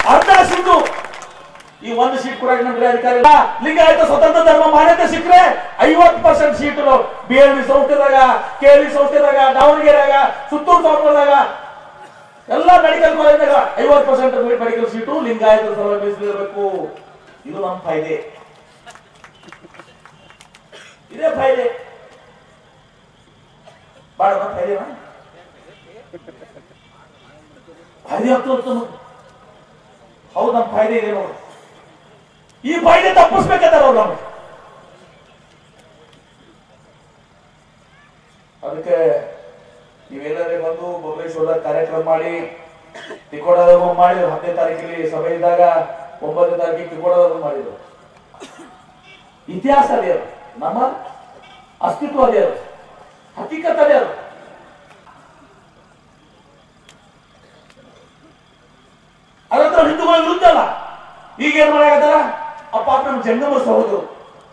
ಅರ್ಧ ಸೀಟು ಈ ಒಂದು ಸೀಟ್ ಕೂಡ ನಮ್ಗೆ ಅಧಿಕಾರ ಇಲ್ಲ ಲಿಂಗಾಯತ ಸ್ವತಂತ್ರ ಧರ್ಮ ಮಾನ್ಯತೆ ಸಿಕ್ಕರೆ ಐವತ್ತು percent seat B L D ಸಂಸ್ಥೆದಾಗ ಕೆ ಎಲ್ ಡಿ ಸಂಸ್ಥೆದಾಗ ದಾವಣಗೆರೆಯಾಗ ಸುತ್ತೂರು ತಾಲೂಕದಾಗ ಎಲ್ಲ ಮೆಡಿಕಲ್ ಕಾಲೇಜ್ನಾಗ ಐವತ್ತು ಪರ್ಸೆಂಟ್ ಮೆಡಿಕಲ್ ಸೀಟು ಲಿಂಗಾಯತ ಸಲ ಮೀಸಲಿರಬೇಕು ಇದು ನಮ್ಮ ಫಾಯ್ದೆ ಇದೇ ಫಾಯ್ದೆ ಬಾಳ ಫಾಯ್ದೆನಾ ಫಾಯ್ದೆ ಆಗ್ತದೆ ಹೌದು ನಮ್ಮ ಫಾಯ್ದೆ ಇದೆ ನೋಡಿ ಈ ಫಾಯ್ದೆ ತಪ್ಪಿಸ್ಬೇಕಾದ್ರೆ ಅವ್ರು ನಮಗೆ ಅದಕ್ಕೆ ನೀವೆಲ್ಲರೇ ಬಂದು ಬೊಬ್ಲೇಶ್ವರ ಕಾರ್ಯಕ್ರಮ ಮಾಡಿ ತಿಕೋಡದಾಗ ಮಾಡಿ ಹತ್ತನೇ ತಾರೀಕಿಗೆ ಸಭೆ ಇದ್ದಾಗ ಒಂಬತ್ತನೇ ತಾರೀಕಿಗೆ ತಿಕೋಡದಾಗ ಮಾಡಿದ್ರು ಇತಿಹಾಸ ಅದೇ ಅದು ನಮ್ಮ ಅಸ್ತಿತ್ವ ಅದೇ ಅದು ಹಕ್ಕಿಕತ್ ಅದೇ ಅದು ಅದಂತರ ಹಿಂದೂಗಳ ವಿರುದ್ಧ ಅಲ್ಲ ಈಗ ಏನ್ ಮಾಡಾಕತ್ತಾರ ಅಪ್ಪ ನಮ್ಮ ಜಂಗಮ ಸಹೋದರು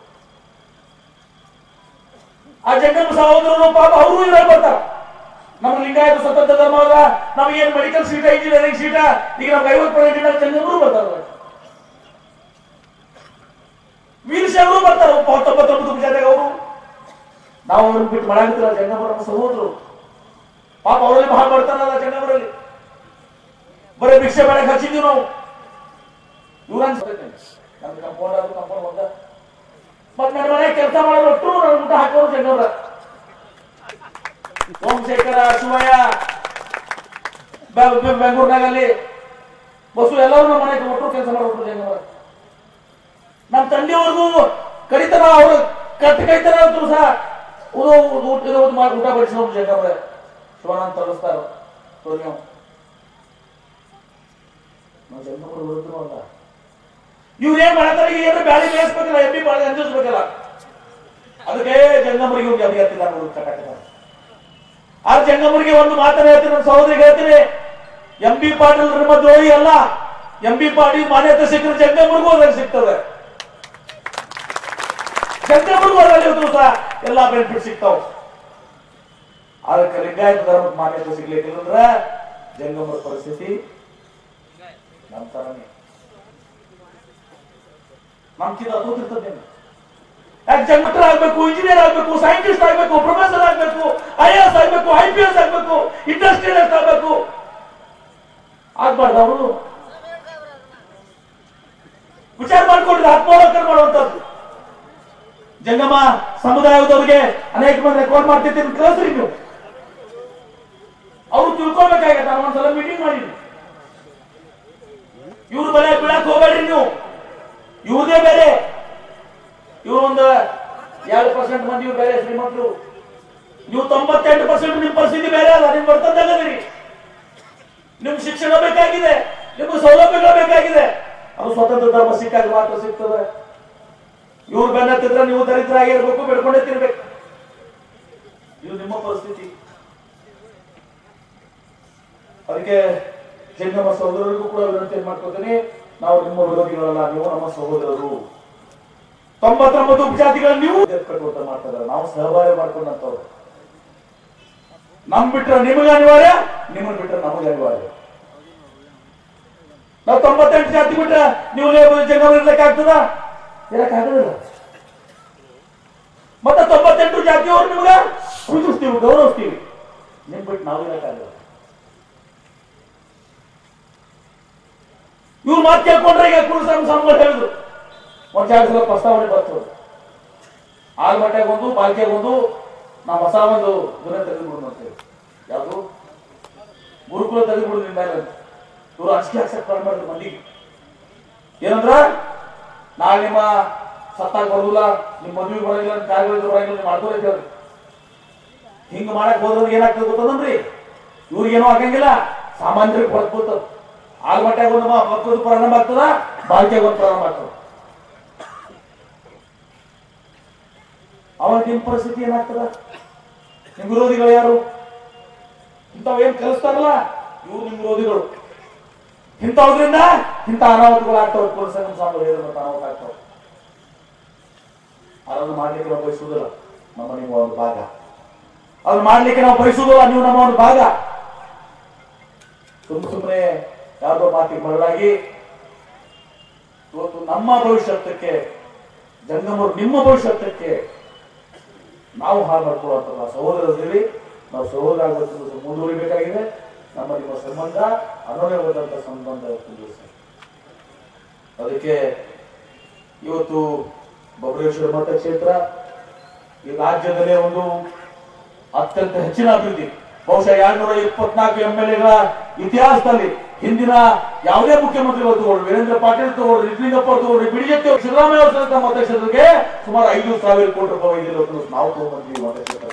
ಆ ಜಂಗಮ ಸಹೋದರರು ಪಾಪ ಅವರು ಇದ್ರಾಗ ಬರ್ತಾರ ನಮ್ಮ ಲಿಂಗಾಯತ ಸ್ವತಂತ್ರ ಧರ್ಮ ಅದ ನಮ್ಗೆ ಏನ್ ಮೆಡಿಕಲ್ ಸೀಟ ಇಂಜಿನಿಯರಿಂಗ್ ಸೀಟ ಈಗ ನಮ್ಗೆ ಐವತ್ತು ಪರ್ಸೆಂಟ್ ಜಂಗಮರು ಬರ್ತಾರ ವೀರಶೈವರು ಬರ್ತಾರ ಒಬ್ಬ ಹತ್ತೊಂಬತ್ತೊಂಬತ್ತು ಜೊತೆಗೆ ಅವರು ನಾವು ಅವ್ರನ್ನ ಬಿಟ್ಟು ಮಾಡಾಕತ್ತಿಲ್ಲ ಜಂಗಮರ ನಮ್ಮ ಸಹೋದರು ಪಾಪ ಅವರಲ್ಲಿ ಬಹಳ ಬರ್ತಾರಲ್ಲ ಜಂಗಮರಲ್ಲಿ ಬರೀ ಭಿಕ್ಷೆ ಬೇಡಕ್ಕೆ ಹಚ್ಚಿದ್ವಿ ನಾವು ಇವ್ರನ್ ನಮ್ಗೆ ಕಂಪೌಂಡ್ ಅದು ಕಂಪೌಂಡ್ ಒಂದ ಮತ್ ನನ್ನ ಮನೆ ಕೆಲಸ ಮಾಡೋರು ಒಟ್ಟು ನನ್ನ ಊಟ ಹಾಕೋರು ಜಂಗಮ್ರ ಸೋಮಶೇಖರ ಶಿವಯ್ಯ ಬೆ- ಬೆ- ಬೆಂಗಳೂರಿನಾಗಲ್ಲಿ ಬಸ್ಸು ಎಲ್ಲರೂ ನಮ್ಮ ಮನೆಗೆ ಒಟ್ಟು ಕೆಲಸ ಮಾಡೋರು ಜಂಗಮ್ರ ನಮ್ಮ ತಂದೆಯವ್ರಿಗೂ ಕಡಿತನ ಅವ್ರು ಕಟ್ ಕೈತನ ಅಂತೂ ಸಹ ಉದು ಊಟ ಇದು ಮಾಡಿ ಊಟ ಬಡಿಸೋರು ಜಂಗಮ್ರ ಶಿವಾನಂದ ತಳಿಸ್ತಾರ ಸೋನ್ಯವ್ ನಾವು ಜಂಗಮರ ವಿರುದ್ಧ ಅಲ್ಲ ಇವ್ರು ಏನ್ ಮಾಡತ್ತಾರೆ ಈಗ ಏನು ಬ್ಯಾಳಿ ಬೇಯಿಸ್ಬೇಕಲ್ಲ ಎಮ್ಮಿ ಬಾಳೆ ಅಂಜಿಸ್ಬೇಕಲ್ಲ ಅದಕ್ಕೆ ಜಂಗಮರಿಗೆ ಹೋಗಿ ಅಭಿಯತ್ತಿ ನಾನು ಕಟ್ಟಾಕಿದ್ದಾರೆ ಆ ಜಂಗಮರಿಗೆ ಒಂದು ಮಾತನ್ನ ಹೇಳ್ತೀನಿ ನನ್ನ ಸಹೋದರಿಗೆ ಹೇಳ್ತೀನಿ ಎಂ ಬಿ ಪಾಟೀಲ್ ನಿಮ್ಮ ದ್ರೋಹಿ ಅಲ್ಲ ಎಂ ಬಿ ಪಾಟೀಲ್ ಮಾನ್ಯತೆ ಸಿಕ್ಕರೆ ಜಂಗಮರಿಗೂ ಅದ್ರಲ್ಲಿ ಸಿಗ್ತದೆ ಜಂಗಮರಿಗೂ ಅದರಲ್ಲಿ ಇದ್ರು ಸಹ ಎಲ್ಲಾ ಬೆನಿಫಿಟ್ ಸಿಗ್ತಾವ ಅದಕ್ಕೆ ಲಿಂಗಾಯತ ಧರ್ಮಕ್ಕೆ ಮಾನ್ಯತೆ ಸಿಗ್ಲಿಕ್ಕಿಲ್ಲ ಜಂಗಮರ ಪರಿಸ್ಥಿತಿ ನಮ್ಮ ತರನೇ ನಮ್ಕಿಂತ ಅತೋತಿರ್ತದೆ ಯಾಕೆ ಜಂಗಟ್ರ ಆಗ್ಬೇಕು ಇಂಜಿನಿಯರ್ ಆಗ್ಬೇಕು ಸೈಂಟಿಸ್ಟ್ ಆಗ್ಬೇಕು ಪ್ರೊಫೆಸರ್ ಆಗ್ಬೇಕು ಐ ಎಸ್ ಆಗ್ಬೇಕು ಐ ಪಿ ಎಸ್ ಆಗ್ಬೇಕು ಇಂಡಸ್ಟ್ರಿಯಲಿಸ್ಟ್ ಆಗ್ಬೇಕು ಆಗ್ಬಾರ್ದು ಅವರು ವಿಚಾರ ಮಾಡ್ಕೊಂಡ್ರೆ ಆತ್ಮಾವಲೋಕನ ಮಾಡುವಂತದ್ದು ಜಂಗಮ ಸಮುದಾಯದವರಿಗೆ ಅನೇಕ ಮಂದಿ ರೆಕಾರ್ಡ್ ಮಾಡ್ತಿರ್ತೀನಿ ಕಳಿಸ್ರಿ ನೀವು ಅವರು ತಿಳ್ಕೊಬೇಕಾಗತ್ತೆ ನಾನು ಒಂದ್ಸಲ ಮೀಟಿಂಗ್ ಮಾಡಿದ್ವಿ ಇವ್ರ ಬಲೆ ಬೀಳಕ್ ಹೋಗ್ಬೇಡ್ರಿ ನೀವು ಇವ್ರದೇ ಬೇರೆ ಇವ್ರು ಒಂದು ಎರಡು ಪರ್ಸೆಂಟ್ ಮಂದಿ ಇವ್ರು ಬೇರೆ ಶ್ರೀಮಂತರು ನೀವು ತೊಂಬತ್ತೆಂಟು ಪರ್ಸೆಂಟ್ ನಿಮ್ ಪರಿಸ್ಥಿತಿ ಬೇರೆ ಅಲ್ಲ ನಿಮ್ ಬರ್ತದಲ್ಲದಿರಿ ನಿಮ್ ಶಿಕ್ಷಣ ಬೇಕಾಗಿದೆ ನಿಮ್ಗೆ ಸೌಲಭ್ಯಗಳು ಬೇಕಾಗಿದೆ ಅದು ಸ್ವತಂತ್ರ ಧರ್ಮ ಸಿಕ್ಕಾಗ ಮಾತ್ರ ಸಿಗ್ತದೆ ಇವ್ರು ಬೆನ್ನತ್ತಿದ್ರೆ ನೀವು ದರಿದ್ರ ಆಗಿರ್ಬೇಕು ಬೆಳ್ಕೊಂಡೇ ತಿರ್ಬೇಕು ಇದು ನಿಮ್ಮ ಪರಿಸ್ಥಿತಿ ಅದಕ್ಕೆ ಜಂಗಮ ಸಹೋದರರಿಗೂ ಕೂಡ ವಿನಂತಿ ಮಾಡ್ಕೋತೀನಿ ನಾವು ನಿಮ್ಮ ವಿರೋಧಿಗಳಲ್ಲ ನೀವು ನಮ್ಮ ಸಹೋದರರು ತೊಂಬತ್ತೊಂಬತ್ತು ಉಪಜಾತಿಗಳ ನೀವು ಕಟ್ಟುವಂತ ಮಾಡ್ತಾರೆ ನಾವು ಸಹಬಾಳ್ವೆ ಮಾಡ್ಕೊಂಡಂತವ್ರು ನಮ್ ಬಿಟ್ರೆ ನಿಮಗೆ ಅನಿವಾರ್ಯ ನಿಮ್ಮನ್ನ ಬಿಟ್ರೆ ನಮಗೆ ಅನಿವಾರ್ಯ ನಾವು ತೊಂಬತ್ತೆಂಟು ಜಾತಿ ಬಿಟ್ರೆ ನೀವು ಜಂಗಮ ಇರ್ಲಿಕ್ಕೆ ಆಗ್ತದ ಇರಕ್ ಆಗೋದಿಲ್ಲ ಮತ್ತೆ ತೊಂಬತ್ತೆಂಟು ಜಾತಿಯವರು ನಿಮ್ಗ ಪೂಜಿಸ್ತೀವಿ ಗೌರವಿಸ್ತೀವಿ ನಿಮ್ ಬಿಟ್ಟು ನಾವು ಇರಕ್ಕಾಗಲ್ಲ ಇವ್ರು ಮಾತು ಕೇಳ್ಕೊಂಡ್ರೆ ಈಗ ಕುರುಸ್ವಾಮಿ ಸ್ವಾಮಿಗಳು ಹೇಳಿದ್ರು ಒಂದ್ ಎರಡು ಸಲ ಪ್ರಸ್ತಾವನೆ ಬರ್ತದೆ ಆಲ್ಮಟ್ಯಾಗ ಒಂದು ಬಾಲ್ಕಿಯಾಗ ಒಂದು ನಾವು ಹೊಸ ಒಂದು ಗುಣ ತೆಗೆದುಬಿಡೋಣ ಅಂತೇಳಿ ಯಾವುದು ಗುರುಕುಲ ತೆಗೆದುಬಿಡುದು ನಿಮ್ಮ ಮೇಲೆ ಅಂತ. ಇವ್ರು ಅಷ್ಟೇ ಅಕ್ಸೆಪ್ಟ್ ಮಾಡಿದ್ರು ಮಂದಿಗೆ ಏನಂದ್ರ ನಾಳೆ ನಿಮ್ಮ ಸತ್ತಾಗ ಬರುದಿಲ್ಲ ನಿಮ್ಮ ಮದುವೆ ಬರಂಗಿಲ್ಲ ನಿಮ್ಮ ಕಾರ್ಯಗಳು ಬರಂಗಿಲ್ಲ ನೀವು ಮಾಡ್ಕೊಳಕ್ ಹೇಳ್ರಿ ಹಿಂಗ್ ಮಾಡಕ್ ಹೋದ್ರೆ ಏನಾಗ್ತದೆ ಗೊತ್ತದನ್ರಿ ಇವ್ರಿಗೇನೋ ಆಗಂಗಿಲ್ಲ ಸಾಮಾನ್ಯರಿಗೆ ಹೊರತ್ ಬೀಳ್ತದ ಆಲ್ಮಟ್ಯಾಗ ಒಂದು ಮಕ್ಕಳದು ಪ್ರಾರಂಭ ಆಗ್ತದ ಬಾಲ್ಕಿಯಾಗ ಒಂದು ಪ್ರಾರಂಭ ಆಗ್ತದ ಅವಾಗ ನಿಮ್ ಪರಿಸ್ಥಿತಿ ಏನಾಗ್ತದ ನಿಮ್ ವಿರೋಧಿಗಳು ಯಾರು ಇಂಥವ್ ಏನ್ ಕಲಿಸ್ತಾರಲ್ಲ ಇವ್ರು ನಿಮ್ ವಿರೋಧಿಗಳು ಇಂಥವ್ರಿಂದ ಇಂಥ ಅನಾಹುತಗಳು ಆಗ್ತಾವ ಪೊಲೀಸ್ ಸ್ವಾಮಿ ಹೇಳಿದ ಅನಾಹುತ ಆಗ್ತಾವ ಅದನ್ನು ಮಾಡ್ಲಿಕ್ಕೆ ನಾವು ಬಯಸುವುದಿಲ್ಲ ನಮ್ಮ ನಿಮ್ಮ ಒಂದು ಭಾಗ ಅದನ್ನ ಮಾಡ್ಲಿಕ್ಕೆ ನಾವು ಬಯಸುವುದಿಲ್ಲ ನೀವು ನಮ್ಮ ಒಂದು ಭಾಗ ಸುಮ್ ಸುಮ್ಮನೆ ಯಾವ್ದೋ ಮಾತಿಗೆ ಮರಳಾಗಿ ಇವತ್ತು ನಮ್ಮ ಭವಿಷ್ಯತ್ತಕ್ಕೆ ಜಂಗಮರು ನಿಮ್ಮ ಭವಿಷ್ಯತ್ತಕ್ಕೆ ನಾವು ಹಾಳು ಮಾಡ್ಕೊಳ್ಳುವಂತ ಸಹೋದರರಲ್ಲಿ ನಾವು ಸಹೋದರ ಆಗುವಂಥದ್ದು ಮುಂದುವರಿಬೇಕಾಗಿದೆ ನಮ್ಮ ನಿಮ್ಮ ಸಂಬಂಧ ಅನೋನ್ಯವಾದಂಥ ಸಂಬಂಧ ಇವತ್ತು ದಿವಸ ಅದಕ್ಕೆ ಇವತ್ತು ಬಬಲೇಶ್ವರ ಮತಕ್ಷೇತ್ರ ಈ ರಾಜ್ಯದಲ್ಲೇ ಒಂದು ಅತ್ಯಂತ ಹೆಚ್ಚಿನ ಅಭಿವೃದ್ಧಿ ಬಹುಶಃ ಎರಡ್ನೂರ ಇಪ್ಪತ್ನಾಲ್ಕು ಎಂ ಎಲ್ ಎಗಳ ಇತಿಹಾಸದಲ್ಲಿ ಹಿಂದಿನ ಯಾವುದೇ ಮುಖ್ಯಮಂತ್ರಿಗಳು ತಗೊಳ್ಳಿ ವೀರೇಂದ್ರ ಪಾಟೀಲ್ ತಗೊಳ್ಳಿ ನಿಜಲಿಂಗಪ್ಪ ಅವ್ರು ತಗೊಳ್ಳಿ ಬಿಡಿಜೆತ್ತಿ ಅವರು ಸಿದ್ದರಾಮಯ್ಯ ಅವರು ಸಹಿತ ಮತಕ್ಷೇತ್ರಕ್ಕೆ ಸುಮಾರು ಐದು ಸಾವಿರ ಕೋಟಿ ರೂಪಾಯಿ ಒಯ್ದಿಲ್ಲ ಇವತ್ತು ನಾವು ತಗೊಂಡ್ಬಂದ್ವಿ ಮತಕ್ಷೇತ್ರ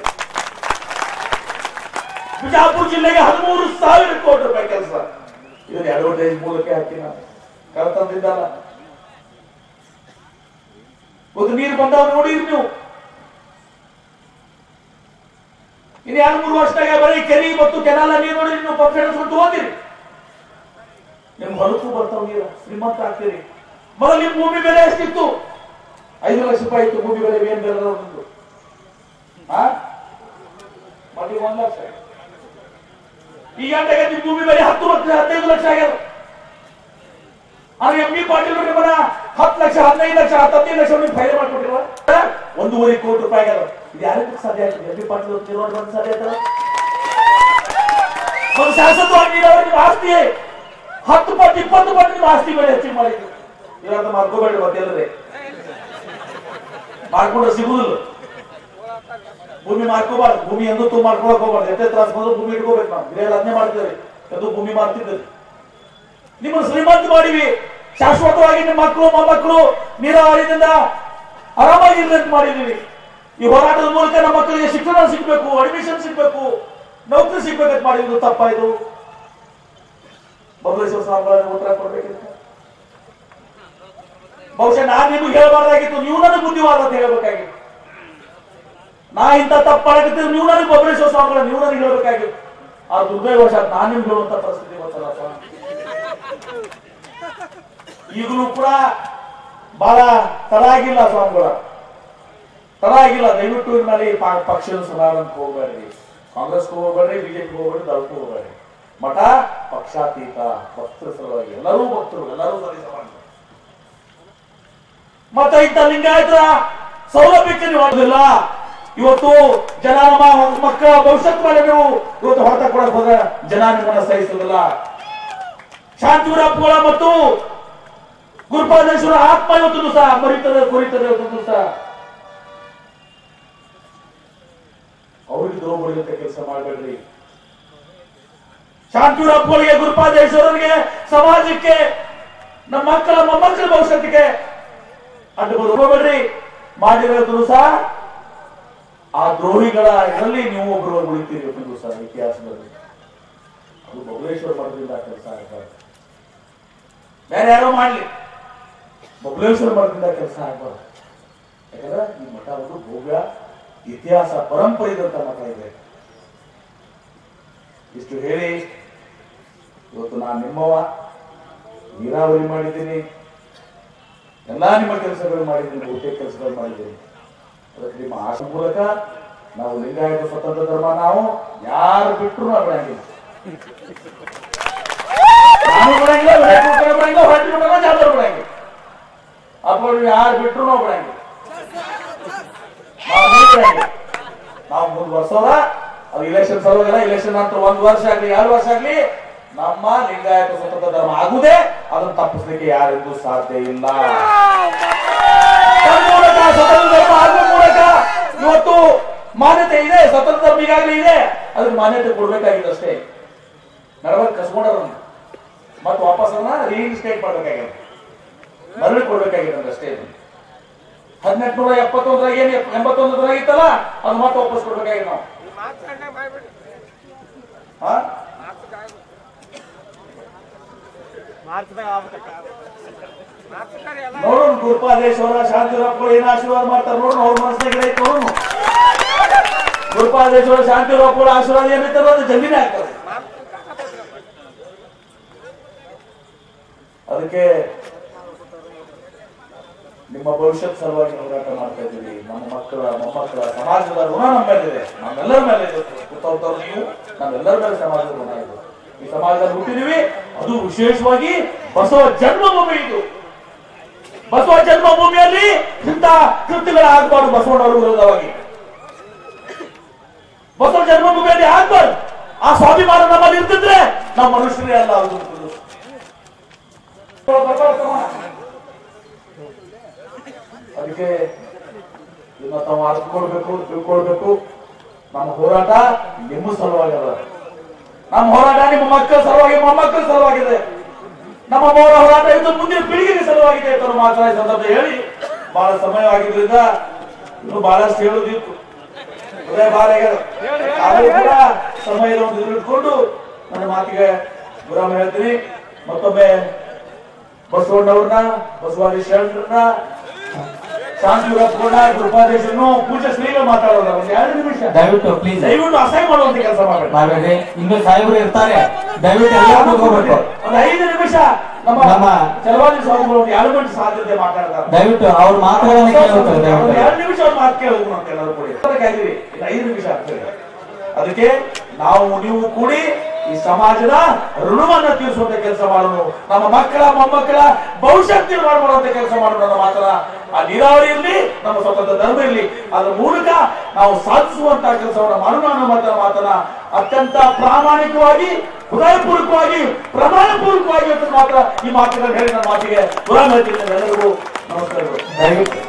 ಬಿಜಾಪುರ ಜಿಲ್ಲೆಗೆ ಹದಿಮೂರು ಸಾವಿರ ಕೋಟಿ ರೂಪಾಯಿ ಕೆಲಸ ಇದನ್ನ ಅಡ್ವರ್ಟೈಸ್ ಮೂಲಕ ಹಾಕಿ ನಾನು ಕಳ್ತಂದಿದ್ದಲ್ಲ ಒಂದು ನೀರು ಬಂದವ್ ನೋಡಿರಿ ನೀವು ಇನ್ನು ಎರಡು ಮೂರು ವರ್ಷದಾಗ ಬರೀ ಕೆರೆ ಮತ್ತು ಕೆನಾಲ ನೀರು ನೋಡಿರಿ ನೀವು ಪಂಪ್ ಹಿಡಿಸ್ಕೊಂಡು ಹೋದಿರಿ ನಿಮ್ ಹೊಲಕ್ಕೂ ಬರ್ತಾವ ನೀರು ಶ್ರೀಮಂತ ಆಗ್ತೀರಿ ಮೊದಲು ನಿಮ್ ಭೂಮಿ ಬೆಲೆ ಎಷ್ಟಿತ್ತು ಐದು ಲಕ್ಷ ರೂಪಾಯಿ ಇತ್ತು ಭೂಮಿ ಬೆಲೆ ಏನ್ ಬೆಲೆ ಒಂದು ಆ ಮತ್ತೆ ಒಂದ್ ಲಕ್ಷ ಈ ಗಂಟೆಗೆ ನಿಮ್ ಭೂಮಿ ಬೆಲೆ ಹತ್ತು ಲಕ್ಷ ಹದಿನೈದು ಲಕ್ಷ ಆಗ್ಯದ ಆದ್ರೆ ಎಂ ಬಿ ಪಾಟೀಲ್ ಅವ್ರಿಗೆ ಬರ ಹತ್ತು ಲಕ್ಷ ಹದಿನೈದು ಲಕ್ಷ ಹತ್ತು ಹದಿನೈದು ಲಕ್ಷ ನೀವು ಫೈಲ್ ಮಾಡ್ಕೊಟ್ಟಿರುವ ಒಂದೂವರೆ ಕೋಟಿ ರೂಪಾಯಿ ಆಗ್ಯದ ಇದು ಯಾರಿಗೆ ಸಾಧ್ಯ ಆಗ್ತದೆ ಎಂ ಬಿ ಪಾಟೀಲ್ ಅವ್ರು ತಿರುವಳಿ ಬಂದು ಸಾಧ್ಯ ಆಗ್ತದ ಒಂದು ಶಾಸಕವಾಗಿ ನೀರಾವರಿ ನಿಮ್ಮ ಆಸ್ತಿ ಹತ್ತು ಪಟ್ಟು ಇಪ್ಪತ್ತು ಪಟ್ಟು ನಿಮ್ಮ ಆಸ್ತಿ ಬೆಲೆ ಹೆಚ್ಚಿಗೆ ಮಾಡಿದ್ರು ಇವಾಗ ಮಾಡ್ಕೋಬೇಡಿ ಮತ್ತೆಲ್ಲದೆ ಮಾಡ್ಕೊಂಡ್ರೆ ಸಿಗುದಿಲ್ಲ ಭೂಮಿ ಮಾಡ್ಕೋಬಾರ್ದು ಭೂಮಿ ಎಂದೂ ತುಂಬ ಮಾಡ್ಕೊಳಕ್ ಹೋಗ್ಬಾರ್ದು ಎಷ್ಟೇ ತ್ರಾಸ ಬಂದ್ರು ಭೂಮಿ ಇಟ್ಕೋಬೇಕು ನಾವು ಬೇರೆ ಅದನ್ನೇ ಮಾಡ್ತೇವೆ ಎಂದು ಭೂಮಿ ಮಾಡ್ತಿದ್ದೇವೆ ನಿಮ್ಮನ್ನು ಶ್ರೀಮಂತ ಮಾಡಿವಿ ಶಾಶ್ವತವಾಗಿ ನಿಮ್ಮ ಮಕ್ಕಳು ಮೊಮ್ಮಕ್ಕಳು ನೀರಾವರಿಯಿಂದ ಆರಾಮಾಗಿರ್ಬೇಕು ಮಾಡಿದೀವಿ ಈ ಹೋರಾಟದ ಮೂಲಕ ನಮ್ಮ ಮಕ್ಕಳಿಗೆ ಶಿಕ್ಷಣ ಸಿಗ್ಬೇಕು ಅಡ್ಮಿಷನ್ ಸಿಗ್ಬೇಕು ನೌಕರಿ ಸಿಗ್ಬೇಕಂತ ಮಾಡಿದ್ರು ತಪ್ಪಾಯ್ತು ಬಬಲೇಶ್ವರ ಸ್ವಾಮಿಗಳನ್ನು ಉತ್ತರ ಕೊಡ್ಬೇಕಿತ್ತು ಬಹುಶಃ ನಾನು ನಿಮ್ಗೆ ಹೇಳಬಾರ್ದಾಗಿತ್ತು ನೀವು ನನಗೆ ಬುದ್ಧಿವಾದ ಅಂತ ಹೇಳಬೇಕಾಗಿತ್ತು ನಾ ಇಂಥ ತಪ್ಪು ಮಾಡಕತ್ತಿದ್ರೆ ನೀವು ನನಗೆ ಬಬಲೇಶ್ವರ ಸ್ವಾಮಿಗಳ ನೀವು ನನಗೆ ಹೇಳ್ಬೇಕಾಗಿತ್ತು ಆ ದುರ್ದೈವಶಾತ್ ನಾನು ನಿಮ್ಗೆ ಹೇಳುವಂತ ಪರಿಸ್ಥಿತಿ ಬಂತಲ್ಲ ಸ್ವಾಮಿ ಈಗಲೂ ಕೂಡ ಬಹಳ ತಡ ಆಗಿಲ್ಲ ಸ್ವಾಮಿಗಳ ತಡ ಆಗಿಲ್ಲ ದಯವಿಟ್ಟು ಇನ್ಮೇಲೆ ಈ ಪ- ಪಕ್ಷದ ಸುಧಾರಣಕ್ಕೆ ಹೋಗ್ಬೇಡ್ರಿ ಕಾಂಗ್ರೆಸ್ ಹೋಗ್ಬೇಡ್ರಿ ಬಿಜೆಪಿ ಹೋಗ್ಬೇಡ್ರಿ ದಳಕ್ಕೂ ಹೋಗ್ಬೇಡ್ರಿ ಮಠ ಪಕ್ಷಾತೀತ ಭಕ್ತರ ಸಲುವಾಗಿ ಎಲ್ಲರೂ ಭಕ್ತರು ಎಲ್ಲರೂ ಸರಿ ಸಮಾನ ಮತ್ತೆ ಇಂಥ ಲಿಂಗಾಯತರ ಸೌಲಭ್ಯಕ್ಕೆ ನೀವು ಮಾಡೋದಿಲ್ಲ ಇವತ್ತು ಜನ ನಮ್ಮ ಮಕ್ಕಳ ಭವಿಷ್ಯತ್ ಮೇಲೆ ನೀವು ಇವತ್ತು ಹೊರತ ಕೊಡಕ್ ಹೋದ್ರೆ ಜನ ನಿಮ್ಮನ್ನ ಸಹಿಸುವುದಿಲ್ಲ ಶಾಂತಿವರಪ್ಪಗಳ ಮತ್ತು ಗುರುಪಾದೇಶ್ವರ ಆತ್ಮ ಇವತ್ತು ದಿವಸ ಮರಿತದೆ ಕುರಿತದೆ ಇವತ್ತು ದಿವಸ ಅವ್ರಿಗೆ ದ್ರೋಹ ಬಡಿಯುವಂತ ಕೆಲಸ ಮಾಡಬೇಡ್ರಿ ಶಾಂತಿವರಪ್ಪಗಳಿಗೆ ಗುರುಪಾದೇಶ್ವರರಿಗೆ ಸಮಾಜಕ್ಕೆ ನಮ್ಮ ಮಕ್ಕಳ ಮೊಮ್ಮಕ್ಕಳ ಭವಿಷ್ಯತ್ತಿಗೆ ಅಡ್ಡ ಹೋಗಬೇಡ್ರಿ ಮಾಡಿರೋ ದಿವಸ ಆ ದ್ರೋಹಿಗಳ ಇದರಲ್ಲಿ ನೀವು ಒಬ್ಬರು ಉಳಿತೀರಿ ಇವತ್ತು ದಿವಸ ಇತಿಹಾಸದಲ್ಲಿ ಅದು ಬಬಲೇಶ್ವರ ಮಠದಿಂದ ಕೆಲಸ ಆಗ್ಬಾರ್ದು ಬೇರೆ ಯಾರೋ ಮಾಡ್ಲಿ ಬಬಲೇಶ್ವರ ಮಠದಿಂದ ಕೆಲಸ ಆಗ್ಬಾರ್ದು ಯಾಕಂದ್ರೆ ಈ ಮಠ ಒಂದು ಭವ್ಯ ಇತಿಹಾಸ ಪರಂಪರೆ ಇದ್ದಂತ ಮಠ ಇದೆ ಇಷ್ಟು ಹೇಳಿ ಇವತ್ತು ನಾನು ನಿಮ್ಮವ ನೀರಾವರಿ ಮಾಡಿದ್ದೀನಿ ಎಲ್ಲಾ ನಿಮ್ಮ ಕೆಲಸಗಳು ಮಾಡಿದ್ದೀನಿ ಬಹುತೇಕ ಕೆಲಸಗಳು ಮಾಡಿದ್ದೀನಿ ಅದಕ್ಕೆ ನಿಮ್ಮ ಆಶೆ ಮೂಲಕ ನಾವು ಲಿಂಗಾಯತ ಸ್ವತಂತ್ರ ಧರ್ಮ ನಾವು ಯಾರು ಬಿಟ್ಟರು ನಾವು ಬಿಡಂಗಿಲ್ಲ ನಾನು ಬಿಡಂಗಿಲ್ಲ ವಿನಾಯಕ ಬಿಡಂಗಿಲ್ಲ ಹೊರಟಿ ಬಿಡಂಗಿಲ್ಲ ಜಾದವ್ ಬಿಡಂಗಿಲ್ಲ ಅಪ್ಪ ಯಾರು ಬಿಟ್ಟರು ನಾವು ಬಿಡಂಗಿಲ್ಲ ನಾವು ನೀವ್ ಬಿಡಂಗಿಲ್ಲ ನಾವು ಮುಂದ್ ವರ್ಷೋದ ಅದು ಇಲೆಕ್ಷನ್ ಸಲುವಾಗಿಲ್ಲ ಇಲೆಕ್ಷನ್ ನಂತರ ಒಂದ್ ವರ್ಷ ಆಗ್ಲಿ ಎರಡು ವರ್ಷ ಆಗ್ಲಿ ನಮ್ಮ ಲಿಂಗಾಯತ ಸ್ವತಂತ್ರ ಧರ್ಮ ಆಗುದೇ ಅದನ್ನು ತಪ್ಪಿಸ್ಲಿಕ್ಕೆ ಯಾರಿಗೂ ಸಾಧ್ಯ ಇಲ್ಲ ತನ್ಮೂಲಕ ಸ್ವತಂತ್ರ ಧರ್ಮ ಆಗುವ ಮೂಲಕ ಇವತ್ತು ಮಾನ್ಯತೆ ಇದೆ ಸ್ವತಂತ್ರ ಧರ್ಮ ಈಗಾಗಲೇ ಇದೆ ಅದಕ್ಕೆ ಮಾನ್ಯತೆ ಕೊಡ್ಬೇಕಾಗಿದೆ ಅಷ್ಟೇ ನಡವಳಿಕೆ ಕಸ್ಕೊಂಡರು ಮತ್ತೆ ವಾಪಸ್ ಅದನ್ನ ರೀಇನ್ಸ್ಟೇಟ್ ಮಾಡ್ಬೇಕಾಗಿದೆ ಮರಳಿ ಕೊಡ್ಬೇಕಾಗಿದೆ ಅಷ್ಟೇ ಇದು ಹದಿನೆಂಟು ನೂರ ಎಪ್ಪತ್ತೊಂದರಾಗ ಏನ್ ಎಂಬತ್ತೊಂದರಾಗ ಇತ್ತಲ್ಲ ಅದು ಮತ್ತೆ ವಾಪಸ್ ಕೊಡ್ಬೇಕಾಗಿದೆ ನಾವು ಹಾ ನೋಡೋಣ ಗುರುಪಾದೇಶ್ವರ ಶಾಂತಿರಪ್ಪಗಳು ಏನ್ ಆಶೀರ್ವಾದ ಮಾಡ್ತಾರೆ ನೋಡೋಣ ಅವ್ರ ಮನಸ್ಸಿನಾಗ ಏನೈತೆ ನೋಡೋಣ ಗುರುಪಾದೇಶ್ವರ ಶಾಂತಿರಪ್ಪಗಳ ಆಶೀರ್ವಾದ ಏನೈತಲ್ಲ ಅದು ಜಮೀನೇ ಆಗ್ತದೆ ಅದಕ್ಕೆ ನಿಮ್ಮ ಭವಿಷ್ಯತ್ ಸಲುವಾಗಿ ಹೋರಾಟ ಮಾಡ್ತಾ ಇದ್ದೀವಿ ನಮ್ಮ ಮಕ್ಕಳ ಮೊಮ್ಮಕ್ಕಳ ಸಮಾಜದ ಋಣ ನಮ್ಮ ಮೇಲಿದೆ ನಮ್ಮೆಲ್ಲರ ಮೇಲೆ ಇದೆ ಕೂತವ್ರದವ್ರು ನೀವು ನಮ್ಮೆಲ್ಲರ ಮೇಲೆ ಸಮಾಜದ ಋಣ ಇದೆ ಈ ಸಮಾಜದಲ್ಲಿ ಹುಟ್ಟಿದೀವಿ ಅದು ವಿಶೇಷವಾಗಿ ಬಸವ ಜನ್ಮಭೂಮಿ ಇದು ಬಸವ ಜನ್ಮಭೂಮಿಯಲ್ಲಿ ಇಂಥ ಕೃತ್ಯಗಳು ಆಗ್ಬಾರ್ದು ಬಸವಣ್ಣವರು ವಿರೋಧವಾಗಿ ಬಸವ ಜನ್ಮಭೂಮಿಯಲ್ಲಿ ಆಗ್ಬಾರ್ದು ಆ ಸ್ವಾಭಿಮಾನ ನಮ್ಮಲ್ಲಿ ಇರ್ತಿದ್ರೆ ನಾವು ಮನುಷ್ಯರೇ ಅಲ್ಲ ಅದು ಅದಕ್ಕೆ ಇದನ್ನ ತಾವು ಅರ್ತ್ಕೊಳ್ಬೇಕು ತಿಳ್ಕೊಳ್ಬೇಕು ನಮ್ಮ ಹೋರಾಟ ನಿಮ್ಮ ಸಲುವಾಗಿ ಅದ ನಮ್ಮ ಹೋರಾಟ ನಿಮ್ಮ ಮಕ್ಕಳ ಸಲುವಾಗಿ ಮೊಮ್ಮಕ್ಕಳ ಸಲುವಾಗಿದೆ ನಮ್ಮ ಮೌನ ಹೋರಾಟ ಇದು ಮುಂದಿನ ಪೀಳಿಗೆಗೆ ಸಲುವಾಗಿದೆ ಅಂತ ನಾವು ಮಾತನಾಡಿ ಸಂದರ್ಭ ಹೇಳಿ ಬಹಳ ಸಮಯವಾಗಿದ್ರಿಂದ ಇನ್ನು ಬಹಳಷ್ಟು ಹೇಳುದಿತ್ತು ಹೃದಯ ಭಾರ ಆಗ್ಯದ. ಆದರೂ ಕೂಡ ಸಮಯದ ಒಂದು ಇಟ್ಕೊಂಡು ನನ್ನ ಮಾತಿಗೆ ವಿರಾಮ ಹೇಳ್ತೀನಿ ಮತ್ತೊಮ್ಮೆ ಬಸವಣ್ಣವ್ರನ್ನ ಬಸವಾದಿ ಶರಣರನ್ನ ಶಾಂತಿವರಪ್ಪನ ಕೃಪಾದೇಶನು ಪೂಜೆ ಶ್ರೀಗಳು ಮಾತಾಡೋದ ಒಂದು ಎರಡು ನಿಮಿಷ ದಯವಿಟ್ಟು ಪ್ಲೀಸ್ ದಯವಿಟ್ಟು ಅಸಹ್ಯ ಮಾಡುವಂತ ಕೆಲಸ ಮಾಡಬೇಡ ಮಾಡಬೇಡ್ರಿ ಇನ್ನು ಸಾಹೇಬರು ಇರ್ತಾರೆ ದಯವಿಟ್ಟು ಎಲ್ಲ ಕೂತ್ಕೋಬೇಕು ಒಂದು ಐದು ನಿಮಿಷ ನಮ್ಮ ನಮ್ಮ- ಚಲವಾದಿ ಸ್ವಾಮಿಗಳು ಒಂದು ಎರಡು ಗಂಟೆ ಸಾಧ್ಯತೆ ಮಾತಾಡ್ತಾರೆ ದಯವಿಟ್ಟು ಅವ್ರ ಮಾತುಗಳನ್ನ ಕೇಳ್ತಾರೆ ಒಂದು ದಯವಿಟ್ಟು ಎರಡು ನಿಮಿಷ ಅವ್ರ ಮಾತು ಕೇಳಬೇಕು ಅಂತ ಎಲ್ಲರೂ ಕೂಡಿ ಅದಕ್ಕಾಗಿ ಇದು ಐದು ನಿಮಿಷ ಆಗ್ತದೆ ಅದಕ್ಕೆ ನಾವು ನೀವು ಕೂಡಿ ಈ ಸಮಾಜದ ಋಣವನ್ನ ತೀರಿಸುವಂತ ಕೆಲಸ ಮಾಡೋಣ ನಮ್ಮ ಮಕ್ಕಳ ಮೊಮ್ಮಕ್ಕಳ ಭವಿಷ್ಯ ನಿರ್ಮಾಣ ಮಾಡುವಂತ ಕೆಲಸ ಮಾಡೋಣ ನಮ್ಮ ಮಾತನ್ನ ಆ ನೀರಾವರಿ ಇರಲಿ ನಮ್ಮ ಸ್ವತಂತ್ರ ಧರ್ಮ ಇರಲಿ ಅದರ ಮೂಲಕ ನಾವು ಸಾಧಿಸುವಂತ ಕೆಲಸವನ್ನ ಮಾಡೋಣ ಅನ್ನೋ ಮಾತನ್ನ ಮಾತನ್ನ ಅತ್ಯಂತ ಪ್ರಾಮಾಣಿಕವಾಗಿ ಹೃದಯಪೂರ್ವಕವಾಗಿ ಪ್ರಮಾಣಪೂರ್ವಕವಾಗಿ ಅಂತ ಮಾತ್ರ ಈ ಮಾತುಗಳನ್ನು ಹೇಳಿ ನನ್ನ ಮಾತಿಗೆ ಪುರಾಣ ಹೇಳ್ತೀನಿ ಎಲ್ಲರಿಗೂ ನಮಸ್ಕಾರಗಳು ದಯವಿಟ್ಟು